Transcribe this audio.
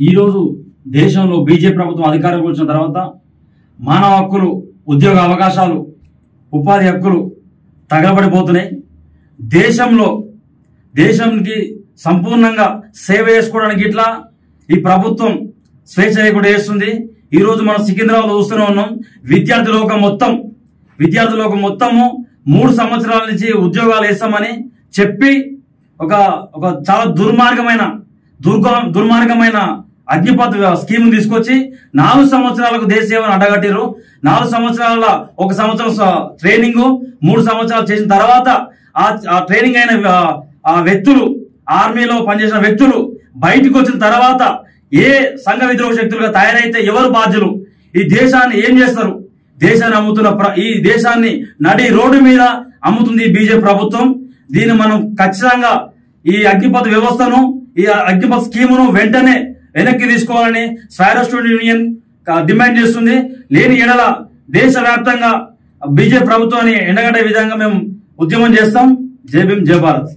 ఈరోజు దేశంలో బీజేపీ ప్రభుత్వం అధికారంలోకి వచ్చిన తర్వాత మానవ హక్కులు ఉద్యోగ అవకాశాలు ఉపాధి హక్కులు తగలబడిపోతున్నాయి దేశంలో దేశంకి సంపూర్ణంగా సేవ చేసుకోవడానికి ఇట్లా ఈ ప్రభుత్వం స్వేచ్ఛ లేకుండా చేస్తుంది ఈ రోజు మనం సికింద్రాబాద్ చూస్తూనే ఉన్నాం విద్యార్థి లోకం మొత్తం విద్యార్థి లోకం మొత్తము మూడు సంవత్సరాల నుంచి ఉద్యోగాలు వేస్తామని చెప్పి ఒక ఒక చాలా దుర్మార్గమైన దుర్గ దుర్మార్గమైన అగ్నిపథ్ స్కీమ్ తీసుకొచ్చి నాలుగు సంవత్సరాలకు దేశ సేవను అడ్డగట్టారు నాలుగు సంవత్సరాల ఒక సంవత్సరం స- ట్రైనింగ్ మూడు సంవత్సరాలు చేసిన తర్వాత ఆ ఆ ట్రైనింగ్ అయిన ఆ- ఆ వ్యక్తులు ఆర్మీలో పనిచేసిన వ్యక్తులు బయటకు వచ్చిన తర్వాత ఏ సంఘ విద్రోహ శక్తులుగా తయారైతే ఎవరు బాధ్యులు ఈ దేశాన్ని ఏం చేస్తారు దేశాన్ని అమ్ముతున్న ప్ర- ఈ దేశాన్ని నడి రోడ్డు మీద అమ్ముతుంది ఈ బీజేపీ ప్రభుత్వం దీన్ని మనం ఖచ్చితంగా ఈ అగ్నిపథ వ్యవస్థను ఈ అగ్నిపథ స్కీమును వెంటనే వెనక్కి తీసుకోవాలని స్వైర స్టూడెంట్ యూనియన్ క- డిమాండ్ చేస్తుంది లేని ఎడల దేశవ్యాప్తంగా బీజేపీ ప్రభుత్వాన్ని ఎండగట్టే విధంగా మేము ఉద్యమం చేస్తాం జై భీమ్ జై భారత్